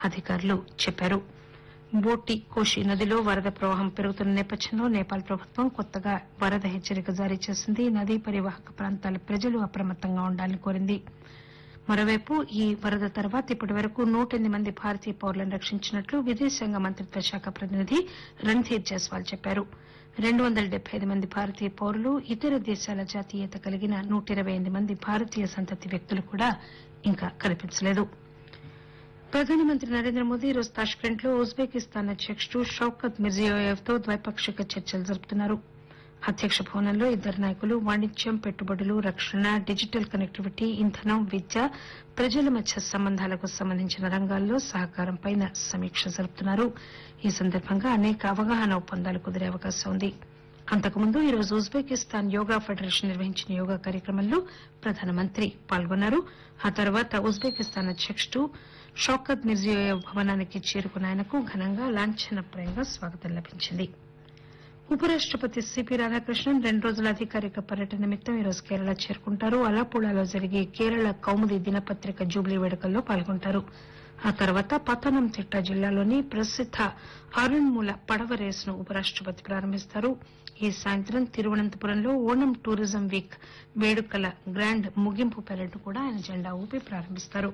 అధికారులు చెప్పారు బోటి కోషి నదిలో వరద ప్రవాహం పెరుగుతున్న నేపథ్యంలో నేపాల్ ప్రభుత్వం కొత్తగా వరద హెచ్చరిక జారీ చేసింది నదీ పరివాహక ప్రాంతాల ప్రజలు అప్రమత్తంగా ఉండాలని కోరింది మరోవైపు ఈ వరద తర్వాత ఇప్పటి వరకు నూట ఎనిమిది మంది భారతీయ పౌరులను రక్షించినట్లు విదేశాంగ మంత్రిత్వ శాఖ ప్రతినిధి రణ్ధీర్ జైస్వాల్ చెప్పారు రెండు వందల డెబ్బై ఐదు మంది భారతీయ పౌరులు ఇతర దేశాల జాతీయత కలిగిన నూట ఇరవై ఎనిమిది మంది భారతీయ సంతతి వ్యక్తులు కూడా ఇంకా కనిపించలేదు ప్రధానమంత్రి నరేంద్ర మోదీ ఈరోజు తాష్కెంట్ లో ఉజ్బెకిస్తాన్ అధ్యకుడు షౌకత్ మిర్జియోయేవ్ తో ద్వైపాక్షిక చర్చలు జరుపుతున్నారు అధ్యక్ష భవనంలో ఇద్దరు నాయకులు వాణిజ్యం పెట్టుబడులు రక్షణ డిజిటల్ కనెక్టివిటీ ఇంధనం విద్య ప్రజల మధ్య సంబంధాలకు సంబంధించిన రంగాల్లో సహకారంపై సమీక్ష జరుపుతున్నారు ఈ సందర్భంగా అనేక అవగాహన ఒప్పందాలు కుదిరే అవకాశం ఉంది అంతకుముందు ఈరోజు ఉజ్బెకిస్తాన్ యోగా ఫెడరేషన్ నిర్వహించిన యోగా కార్యక్రమంలో ప్రధానమంత్రి పాల్గొన్నారు ఆ తర్వాత ఉజ్బెకిస్తాన్ అధ్యకుడు షౌకత్ మిర్జియోయేవ్ భవనానికి చేరుకున్న ఆయనకు ఘనంగా లాంఛనప్రాయంగా స్వాగతం లభించింది ఉపరాష్టపతి సిపి రాధాకృష్ణన్ రెండు రోజుల అధికారిక పర్యటన నిమిత్తం ఈరోజు కేరళ చేరుకుంటారు అలాపుళాలో జరిగే కేరళ కౌముది దినపత్రిక జూబ్లీ వేడుకల్లో పాల్గొంటారు ఆ తర్వాత పతనంతిట్ట జిల్లాలోని ప్రసిద్ద అరుణ్మూల పడవ రేసును ఉపరాష్టపతి ప్రారంభిస్తారు ఈ సాయంత్రం తిరువనంతపురంలో ఓణం టూరిజం వీక్ వేడుకల గ్రాండ్ ముగింపు పెరేడ్ కూడా ఆయన జెండా ఊపి ప్రారంభిస్తారు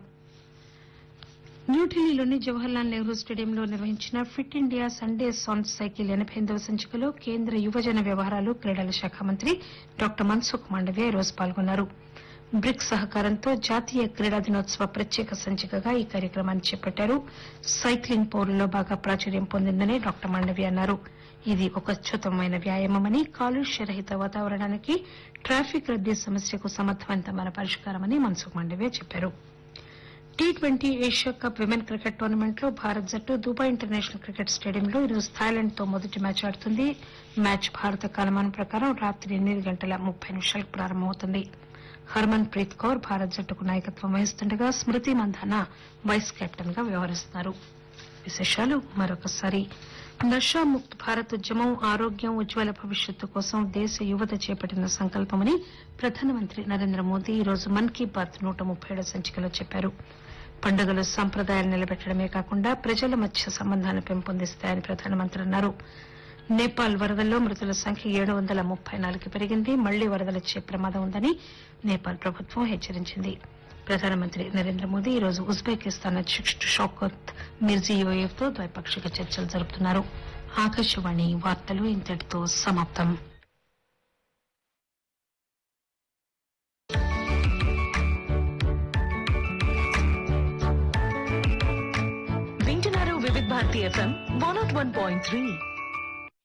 న్యూఢిల్లీలోని జవహర్లాల్ నెహ్రూ స్టేడియంలో నిర్వహించిన ఫిట్ ఇండియా సండే సాన్ సైకిల్ ఎనబై ఎనిమిదవ సంచికలో కేంద్ర యువజన వ్యవహారాలు క్రీడల శాఖ మంత్రి డాక్టర్ మన్సుఖ్ మాండవ్య ఈరోజు పాల్గొన్నారు బ్రిక్స్ సహకారంతో జాతీయ క్రీడా దినోత్సవ ప్రత్యేక సంచికగా ఈ కార్యక్రమాన్ని చేపట్టారు సైక్లింగ్ పౌరుల్లో బాగా ప్రాచుర్యం పొందిందని డాక్టర్ మాండవ్య అన్నారు ఇది ఒక అత్యుత్తమమైన వ్యాయామమని కాలుష్య రహిత వాతావరణానికి ట్రాఫిక్ రద్దీ సమస్యకు సమర్థవంతమైన పరిష్కారమని మన్సుఖ్ మాండవ్య చెప్పారు T twenty Asia cup women cricket tournament లో భారత్ జట్టు దుబాయ్ ఇంటర్నేషనల్ క్రికెట్ స్టేడియంలో ఈరోజు థాయిలాండ్ తో మొదటి మ్యాచ్ ఆడుతుంది మ్యాచ్ భారత కాలమానం ప్రకారం రాత్రి ఎనిమిది గంటల ముప్పై నిమిషాలకు ప్రారంభమవుతుంది హర్మన్ ప్రీత్ కౌర్ భారత్ జట్టుకు నాయకత్వం వహిస్తుండగా స్మృతి మంధానా వైస్ కెప్టెన్ గా వ్యవహరిస్తున్నారు విశేషాలు మరొకసారి నషాముక్త్ భారత్ ఉద్యమం ఆరోగ్యం ఉజ్వల భవిష్యత్తు కోసం దేశ యువత చేపట్టిన సంకల్పమని ప్రధానమంత్రి నరేంద్ర మోదీ ఈరోజు మన్ కీ బాత్ నూట ముప్పై ఏడో సంచికలో చెప్పారు పండుగలు సంప్రదాయాలు నిలబెట్టడమే కాకుండా ప్రజల మధ్య సంబంధాలను పెంపొందిస్తాయని ప్రధానమంత్రి అన్నారు నేపాల్ వరదల్లో మృతుల సంఖ్య ఏడు వందల ముప్పై నాలుగు పెరిగింది మళ్లీ వరదలొచ్చే ప్రమాదం ఉందని నేపాల్ ప్రభుత్వం హెచ్చరించింది ప్రధానమంత్రి నరేంద్ర మోదీ ఈరోజు ఉజ్బెకిస్తాన్ అధ్యకుడు షౌకత్ మిర్జియోయేవ్ తో ద్వైపాక్షిక చర్చలు జరుపుతున్నారు ఆకాశవాణి వార్తలు ఇంతటితో సమాప్తం వింటున్నారు Vividh Bharati FM one nought one point three